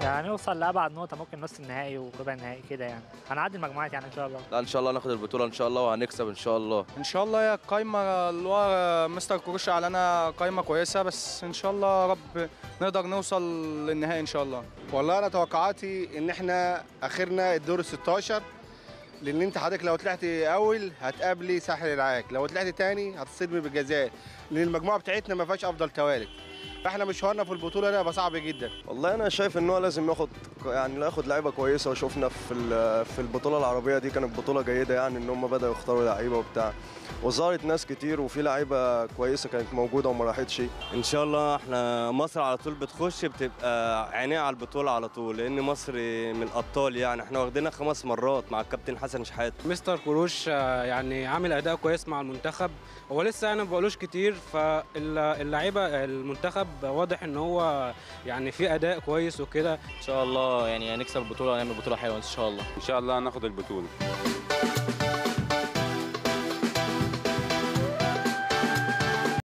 يعني نوصل لابعد نقطه ممكن نص النهائي وربع النهائي كده يعني هنعدي المجموعات يعني ان شاء الله لا ان شاء الله ناخد البطوله ان شاء الله وهنكسب ان شاء الله ان شاء الله هي القايمه اللي هو مستر كروش اعلنها قايمه كويسه بس ان شاء الله يا رب نقدر نوصل للنهائي ان شاء الله والله انا توقعاتي ان احنا اخرنا الدور ال 16 لان انت حضرتك لو طلعت اول هتقابلي ساحل العاج لو طلعت تاني هتصدمي بالجزائر لان المجموعه بتاعتنا ما فيهاش افضل توالد فاحنا مشوارنا في البطوله ده هيبقى صعب جدا والله انا شايف ان هو لازم ياخد يعني ياخد لعيبه كويسه وشفنا في ال- في البطوله العربيه دي كانت بطوله جيده يعني ان هم بداوا يختاروا لعيبه وبتاع وظهرت ناس كتير وفي لعيبه كويسه كانت موجوده وما راحتش ان شاء الله احنا مصر على طول بتخش بتبقى عينيها على البطوله على طول لان مصر من الابطال يعني احنا واخدينها خمس مرات مع الكابتن حسن شحاته مستر كروش آه، يعني عامل اداء كويس مع المنتخب هو لسه انا ما بقولوش كتير فاللعيبه المنتخب واضح ان هو يعني في اداء كويس وكده ان شاء الله يعني هنكسب البطوله ونعمل بطوله حلوه ان شاء الله ان شاء الله هناخد البطوله